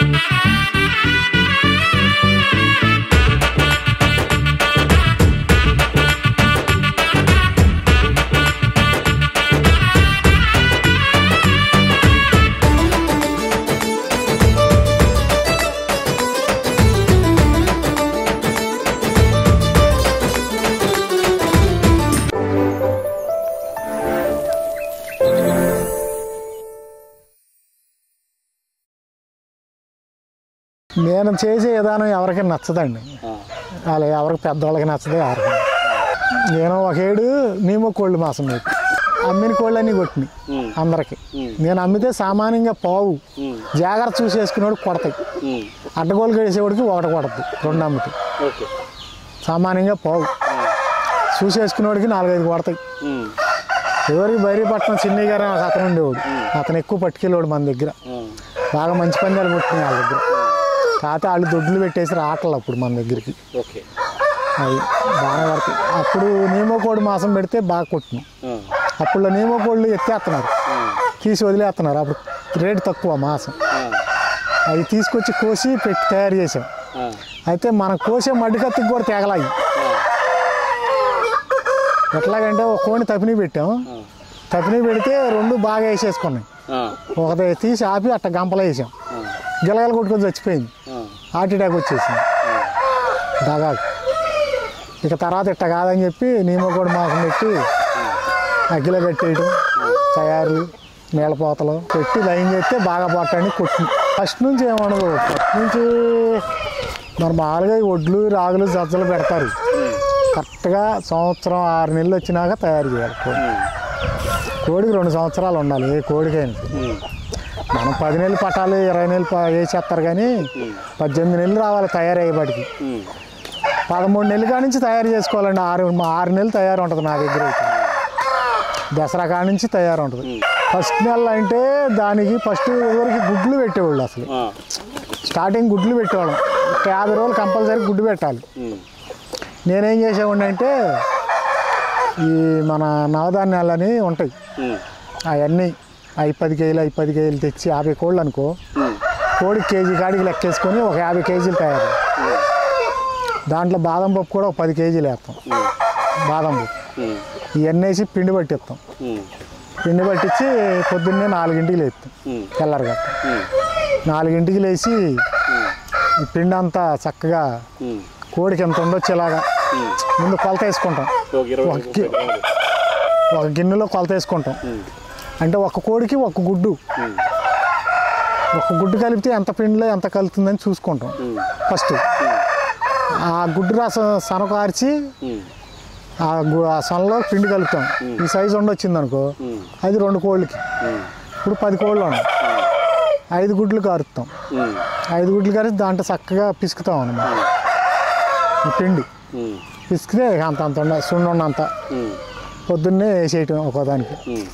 నేను చేసే విధానం ఎవరికి నచ్చదండి అలా ఎవరికి పెద్దవాళ్ళకి నచ్చదు ఎవరికి నేను ఒక ఏడు నీమో కోళ్ళు మాసం పెట్టి అమ్మిన కోళ్ళన్నీ కొట్టినాయి అందరికి నేను అమ్మితే సామాన్యంగా పావు జాగ్రత్త చూసేసుకునేవాడు కొడతాయి అడ్డగోలు గడిసేవాడికి ఒకటి కొడతాయి రెండు అమ్మితే ఓకే సామాన్యంగా పావు చూసేసుకునేవాడికి నాలుగైదు కొడతాయి ఎవరికి బైరీపట్నం చిన్నయ్య గారు ఒక అతను ఉండేవాడు అతను ఎక్కువ పట్టుకెళ్ళేవాడు మన దగ్గర బాగా మంచి పందాలు కొట్టుకునే వాళ్ళ దగ్గర కాకపోతే వాళ్ళు దొడ్లు పెట్టేసి రావట్లేదు అప్పుడు మన దగ్గరికి ఓకే అది బాగా పడతాయి అప్పుడు నీమోకోడి మాసం పెడితే బాగా కొట్టినాం అప్పుడు నీమోకోళ్ళు ఎత్తేస్తున్నారు తీసి వదిలేస్తున్నారు అప్పుడు రేటు తక్కువ మాసం అవి తీసుకొచ్చి కోసి పెట్టి తయారు చేసాం అయితే మనం కోసే మడ్డికత్తికి కూడా తెగలాయి ఎట్లాగంటే ఒక కోడిని తపిని పెట్టాం తపిని పెడితే రెండు బాగా వేసేసుకున్నాయి ఒకటి తీసి ఆపి అట్ట గంపలో వేసాం గిలగల కొట్టుకొని చచ్చిపోయింది హార్ట్ అటాక్ వచ్చేసింది దాదాపు ఇక తర్వాత ఇట్ట కాదని చెప్పి నీమకోడి మాసం పెట్టి అగ్గిలో కట్టేయడం తయారు నీళ్ళపోతలు పెట్టి లైన్ చేస్తే బాగా పట్టండి కొట్టి ఫస్ట్ నుంచి ఏమనదు ఫస్ట్ నుంచి మరి మామూలుగా ఈ వడ్లు రాగులు సజ్జలు పెడతారు కరెక్ట్గా సంవత్సరం ఆరు నెలలు వచ్చినాక తయారు చేయాలి కోడి కోడికి రెండు సంవత్సరాలు ఉండాలి ఏ కోడికైనా మనం పది నెలలు పట్టాలి ఇరవై నెలలు ప- వేసేస్తారు కానీ పద్దెనిమిది నెలలు రావాలి తయారయ్యేపాటికి పదమూడు నెలల కాడి నుంచి తయారు చేసుకోవాలండి ఆరు ఆరు నెలలు తయారు ఉంటుంది నా దగ్గర అయితే దసరా కాడి నుంచి తయారు ఉంటుంది ఫస్ట్ నెల అంటే దానికి ఫస్ట్ వరకు గుడ్లు పెట్టేవాళ్ళు అసలు స్టార్టింగ్ గుడ్లు పెట్టేవాళ్ళం ఒక యాభై రోజులు కంపల్సరీ గుడ్డు పెట్టాలి నేనేం చేసేవాడిని అంటే ఈ మన నవధాన్యాలని ఉంటాయి అవన్నీ అవి పది కేజీలు అవి పది కేజీలు తెచ్చి యాభై కోళ్ళు అనుకో కోడి కేజీ కాడికి లెక్కేసుకొని ఒక యాభై కేజీలు తయారు దాంట్లో బాదం పప్పు కూడా ఒక పది కేజీలు వేస్తాం బాదం పప్పు ఇవన్నీ వేసి పిండి పట్టిస్తాం పిండి పట్టించి పొద్దున్నే నాలుగింటికి లేస్తాం తెల్లరగా నాలుగింటికి లేచి ఈ పిండి అంతా చక్కగా కోడికి ఎంత ఉండొచ్చేలాగా ముందు కొలత వేసుకుంటాం ఒక గి- ఒక గిన్నెలో కొలత వేసుకుంటాం అంటే ఒక కోడికి ఒక గుడ్డు ఒక గుడ్డు కలిపితే ఎంత పిండిలో ఎంత కలుతుందని చూసుకుంటాం ఫస్ట్ ఆ గుడ్డు రసం సనకార్చి ఆ గు- ఆ సొనలో పిండి కలుపుతాం ఈ సైజు ఉండొచ్చింది అనుకో అది రెండు కోళ్ళకి ఇప్పుడు పది కోళ్ళు ఉన్నాయి ఐదు గుడ్లు కారుస్తాం ఐదు గుడ్లు కారి దాంట్లో చక్కగా పిసుకుతాం అన్నమాట ఈ పిండి పిసికితే ఇక అంత అంత ఉండ సుండు ఉన్నంత పొద్దున్నే వేసేయటం ఒక్కోదానికి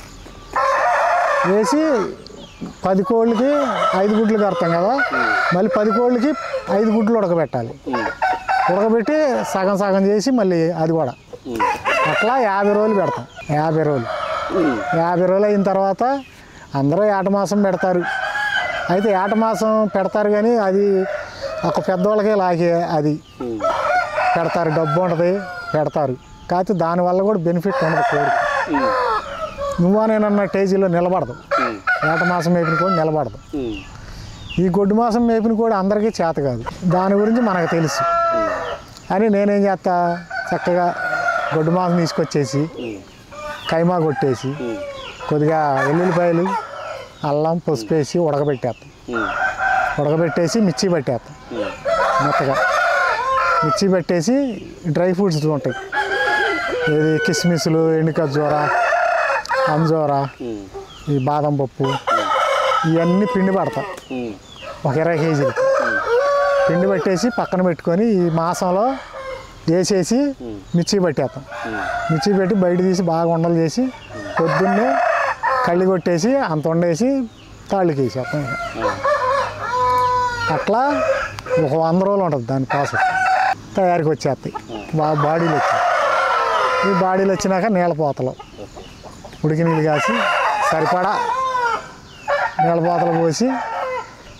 వేసి పది కోళ్ళకి ఐదు గుడ్లు కడతాం కదా మళ్ళీ పది కోళ్ళకి ఐదు గుడ్లు ఉడకబెట్టాలి ఉడకబెట్టి సగం సగం చేసి మళ్ళీ అది కూడా అట్లా యాభై రోజులు పెడతాం యాభై రోజులు యాభై రోజులు అయిన తర్వాత అందరూ ఏట మాసం పెడతారు అయితే ఏట మాసం పెడతారు కానీ అది ఒక పెద్దవాళ్ళకే లాగే అది పెడతారు డబ్బు ఉంటుంది పెడతారు కాకపోతే దానివల్ల కూడా బెనిఫిట్ ఉండదు కోడికి నువ్వా నేనన్న టేజీలో నిలబడదు ఏట మాసం మేపిన కూడా నిలబడదు ఈ గొడ్డు మాసం మేపిన కూడా అందరికీ చేత కాదు దాని గురించి మనకు తెలుసు అని నేనేం చేస్తా చక్కగా గొడ్డు మాసం తీసుకొచ్చేసి కైమా కొట్టేసి కొద్దిగా వెల్లుల్లిపాయలు అల్లం పసుపు వేసి ఉడకబెట్టేస్తాం ఉడకబెట్టేసి మిర్చి పట్టేస్తాం మెత్తగా మిర్చి పెట్టేసి డ్రై ఫ్రూట్స్ ఉంటాయి ఏది కిస్మిస్లు ఎండు ఖర్జూర అంజూర ఈ బాదం పప్పు ఇవన్నీ పిండి పడతా ఒక ఇరవై కేజీలు పిండి పట్టేసి పక్కన పెట్టుకొని ఈ మాసంలో వేసేసి మిర్చి పట్టేస్తాం మిర్చి పెట్టి బయట తీసి బాగా ఉండలు చేసి పొద్దున్నే కళ్ళు కొట్టేసి అంత వండేసి తాళ్ళకి వేసేస్తాం ఇక. అట్లా ఒక వంద రోజులు ఉంటుంది దాని ప్రాసెస్ తయారీకి వచ్చేస్తాయి బాగా బాడీలు వచ్చాయి ఈ బాడీలు వచ్చినాక నీళ్ళ పోతలు ఉడికి నీళ్ళు కాసి సరిపడా నీళ్ళ పోతలు పోసి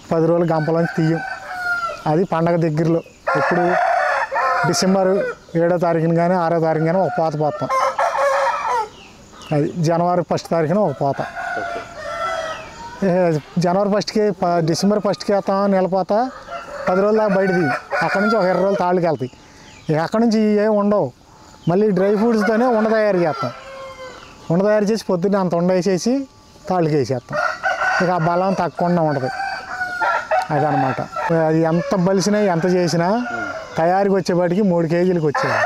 పది రోజులు గంపలోంచి తీయం అది పండగ దగ్గరలో ఇప్పుడు డిసెంబర్ ఏడో తారీఖున కానీ ఆరో తారీఖున కానీ ఒక పోత పోతాం అది జనవరి ఫస్ట్ తారీఖున ఒక పోత ఓకే ఏ, జనవరి ఫస్ట్కి ప- డిసెంబర్ ఫస్ట్కి వేస్తాం నెలపోత పది రోజుల దాకా బయట దిగి అక్కడ నుంచి ఒక ఇరవై రోజులు తాళ్ళకి వెళ్తాయి ఇక అక్కడ నుంచి ఏం ఉండవు మళ్ళీ డ్రై ఫ్రూట్స్తోనే ఉండ తయారు చేస్తాం ఉండ తయారు చేసి పొద్దున్నే అంత ఉండ వేసేసి తాళ్ళకి వేసేస్తాం ఇక ఆ బలం తక్కువకుండా ఉంటుంది అదనమాట అది ఎంత బలిసినా ఎంత చేసినా తయారీకి వచ్చేపాటికి మూడు కేజీలకు వచ్చేయాలి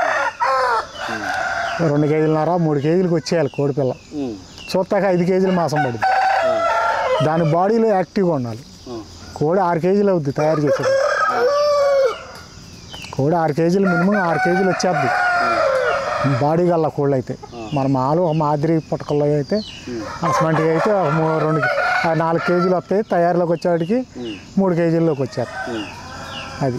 రెండు కేజీలన్నర మూడు కేజీలకు వచ్చేయాలి కోడిపిల్ల ఉమ్. చూస్తాక ఐదు కేజీలు మాసం పడుతుంది ఆ. దాని బాడీలో యాక్టివ్గా ఉండాలి ఆ. కోడి ఆరు కేజీలు అవుద్ది తయారు చేసేది కోడి ఆరు కేజీలు మినిమం ఆరు కేజీలు వచ్చేద్ది బాడీ గల్ల కోళ్ళు అయితే మన మాలు ఒక మాదిరి పుట్టకల్లో అయితే అసమంటికి అయితే ఒక మూ- రెండు ఆ నాలుగు కేజీలు వస్తాయి తయారీలోకి వచ్చేవాడికి మూడు కేజీల్లోకి వచ్చేస్తాయి ఉమ్. అది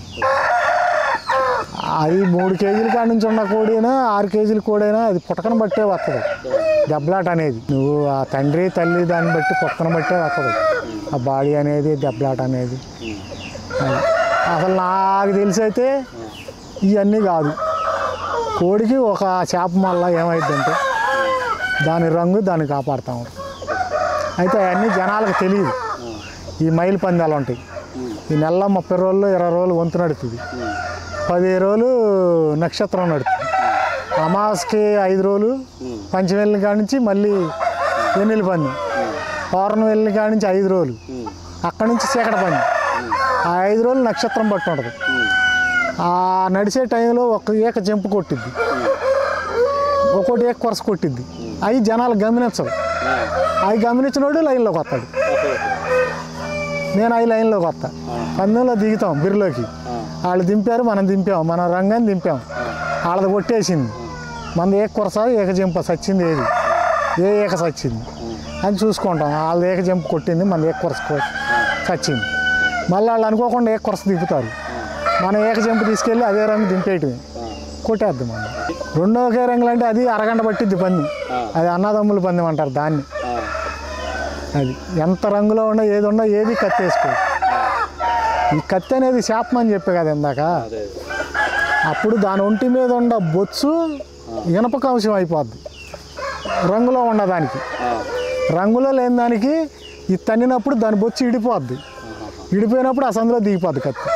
అది మూడు కేజీల కాడ నుంచి ఉన్న కోడైనా ఆరు కేజీల కోడైనా అది పుట్టకను బట్టే వస్తుంది దెబ్బలాట అనేది నువ్వు ఆ తండ్రి తల్లి దాన్ని బట్టి పుట్టకను బట్టే వస్తుంది ఆ బాడీ అనేది దెబ్బలాట అనేది ఉమ్. అది. అసలు నాకు తెలిసి అయితే ఇవన్నీ కాదు కోడికి ఒక చేప మల్ల ఏమైందంటే దాని రంగు దాన్ని కాపాడుతాం అయితే అవన్నీ జనాలకు తెలియదు ఈ మైలు పందాలు ఉంటాయి ఈ నెల ముప్పై రోజులు ఇరవై రోజులు వంతు నడుతుంది ఉమ్. పది రోజులు నక్షత్రం నడుస్తుంది అమావాస్కి ఐదు రోజులు ఉమ్. పంచమెల్లి కాడి నుంచి మళ్ళీ వెన్నెల పంది పౌర్ణమి వెళ్ళిన కాడి నుంచి ఐదు రోజులు ఉమ్. అక్కడి నుంచి చీకటి పంది ఆ ఐదు రోజులు నక్షత్రం పట్టి ఉంటుంది ఉమ్. ఆ నడిచే టైంలో ఒక ఏక జంపు కొట్టిద్ది ఒక్కోటి ఏక కొరస కొట్టిద్ది అవి జనాలు గమనించవు ఆ. అవి గమనించినోడు లైన్లోకి వస్తాడు ఓకే. నేను అవి లైన్లోకి వస్తా పందెంలో దిగుతాం బిర్లోకి ఆ. వాళ్ళు దింపారు మనం దింపాం మన రంగాన్ని దింపాం వాళ్ళది కొట్టేసింది మనది ఏక కొరస ఏక జంప సచ్చింది ఏది ఏ ఏక సచ్చింది అని చూసుకుంటాం వాళ్ళది ఏక జంపు కొట్టింది మన ఏక కొరస కొ- చచ్చింది మళ్ళీ వాళ్ళు అనుకోకుండా ఏక కొరస దింపుతారు మనం ఏక జంపు తీసుకెళ్ళి అదే రంగు దింపేయటమే ఆ. కొట్టేద్దాం మనం రెండో ఒకే రంగులు అంటే అది అరగంట పట్టిద్ది పంది ఆ. అది అన్నదమ్ముల పందెం అంటారు దాన్ని ఆ. అది ఎంత రంగులో ఉన్నా ఏది ఉన్నా ఏది కత్తి వేసుకో ఈ కత్తి అనేది శాపం అని చెప్పే కదా ఇందాక అదే అప్పుడు దాని ఒంటి మీద ఉన్న బొచ్చు ఇనప కంశం అయిపోద్ది రంగులో ఉన్నదానికి ఆ. రంగులో లేని దానికి ఇది తన్నినప్పుడు దాని బొచ్చు ఇడిపోద్ది ఇడిపోయినప్పుడు ఆ సందులో దిగిపోద్ది కత్తి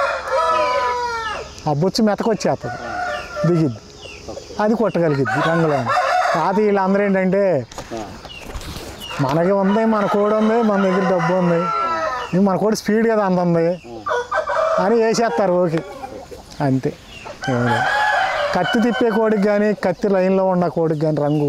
ఆ బొచ్చు మెతకొచ్చేస్తుంది దిగిద్ది అది కొట్టగలిగిద్ది రంగులో కాదు వీళ్ళందరూ ఏంటంటే ఆ. మనకి ఉంది మన కోడి ఉంది మన దగ్గర డబ్బు ఉంది ఇది మన కోడి స్పీడ్ కదా అంత ఉంది అని వేసేస్తారు ఓకే అంతే ఏం లేదు. కత్తి తిప్పే కోడికి కానీ కత్తి లైన్లో ఉన్న కోడికి కానీ రంగు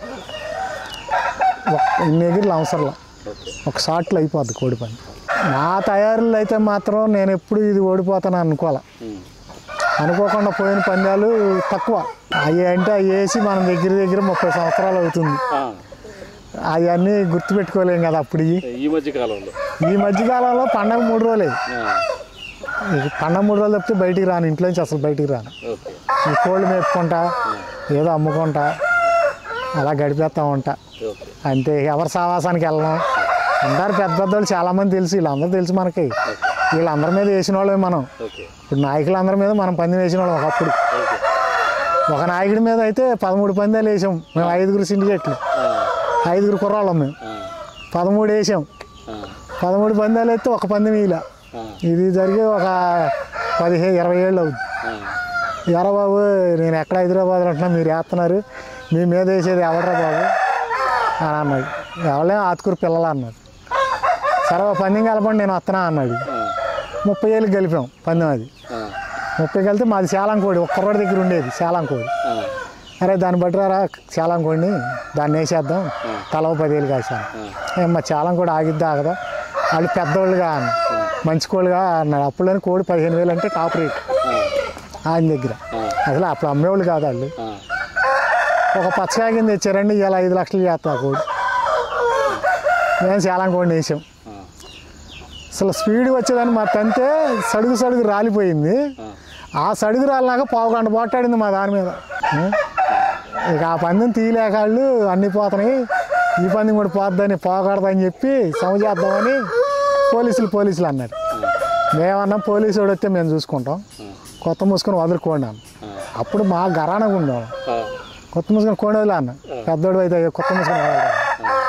ఒక్క- ఇన్ని ఎగిరిలు అవసరంలా ఓకే ఒక షాట్లో అయిపోద్ది కోడి పని నా తయారీలో అయితే మాత్రం నేను ఎప్పుడు ఇది ఓడిపోతాను అనుకోవాలి ఉమ్. అనుకోకుండా పోయిన పందాలు తక్కువ అవి అంటే అవి వేసి మన దగ్గర దగ్గర ముప్పై సంవత్సరాలు అవుతుంది ఆ. అవన్నీ గుర్తుపెట్టుకోలేం కదా అప్పుడు ఇవి ఈ మధ్య కాలంలో ఈ మధ్యకాలంలో పండగ మూడు రోజులే ఆ. ఈ పండగ మూడు రోజులు తప్పితే బయటికి రాను ఇంట్లోంచి అసలు బయటికి రాను ఓకే ఈ కోళ్ళు మేపుకుంటా ఏదో అమ్ముకుంటా అలా గడిపేస్తా ఉంటా ఓకే అంతే ఎవరి సావాసానికి వెళ్ళను అందరు పెద్ద పెద్దోళ్ళు చాలామంది తెలుసు వీళ్ళందరూ తెలుసు మనకి వీళ్ళందరి మీద వేసిన వాళ్ళే మనం ఓకే ఇప్పుడు నాయకులందరి మీద మనం పందెం వేసిన వాళ్ళం ఒకప్పుడు ఓకే ఒక నాయకుడి మీద అయితే పదమూడు పందాలు వేసాం మేము ఐదుగురు సిండికేట్లు ఆ. ఐదుగురు కుర్రాళ్ళం మేము ఆ. పదమూడు వేసాం ఆ. పదమూడు పందాలు అయితే ఒక పందెం ఇలా ఆ. ఇది జరిగి ఒక పదిహేను ఇరవై ఏళ్ళు అవుద్ది ఆ. ఎరా బాబు నేను ఎక్కడ హైదరాబాద్లో ఉంటున్నా మీరు వేస్తున్నారు మీ మీద వేసేది ఎవడరా బాబు అని అన్నాడు ఎవరే ఆతుకూరు పిల్లలు అన్నాడు సరే ఓ పందెం కలపండి నేను వస్తున్నా అన్నాడు ఆ. ముప్పై ఏళ్ళు గెలిపాం పందెం అది ఆ. ముప్పై కలితే మాది శాలం కోడి ఒక్క రోడ్డు దగ్గర ఉండేది శాలం కోడి ఆ. అరే దాన్ని బట్టి రారా శాలం కోడిని దాన్ని వేసేద్దాం తల ఓ పదివేలు కాసాను ఆ. ఏమ్మా చాలం కూడా ఆగిద్దా ఆగదా వాళ్ళు పెద్దోళ్ళుగా అన్న మంచి కోళ్ళుగా అన్నాడు అప్పుడులోని కోడి పదిహేను వేలు అంటే టాప్ రేట్ ఆ. ఆయన దగ్గర ఆ. అసలు అప్పుడు అమ్మేవాళ్ళు కాదు వాళ్ళు ఆ. ఒక పచ్చకాయ కింద తెచ్చారండి ఇవాళ ఐదు లక్షలు చేస్తా ఆ కోడి మేము చాలా కోడిని వేసాం ఆ. అసలు స్పీడ్ వచ్చేదాన్ని మా తంతే సడుగు సడుగు రాలిపోయింది ఆ. ఆ సడుగు రాలినాక పావు గంట పోటాడింది మా దాని మీద ఆ? ఇక ఆ పందెం తీయలేక వాళ్ళు అన్నీ పోతున్నాయి ఈ పందెం కూడా పోద్దని పోకూడదని చెప్పి సమ చేద్దామని పోలీసులు పోలీసులు అన్నారు మేమన్నా పోలీసు వాడు వస్తే మేము చూసుకుంటాం కొత్త మూసుకొని వదులుకోండి అన్న అప్పుడు మా గరానగా ఉండేవాళ్ళం కొత్త మూసుకొని కోడి వదిలే అన్న పెద్దోడు అయితే అయ్యో కొత్త మూసుకొని వదలరా.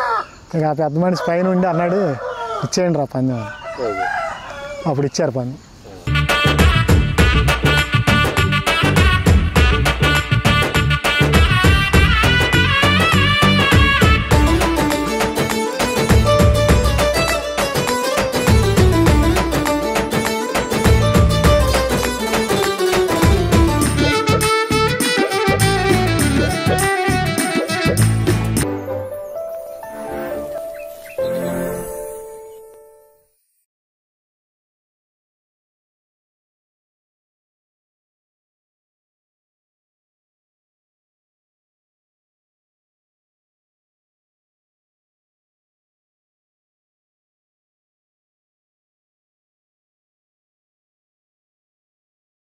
ఇక ఆ పెద్ద మనిషి పైన ఉండి అన్నాడు ఇచ్చేయండి రా పందెం అని అప్పుడు ఇచ్చారు పందెం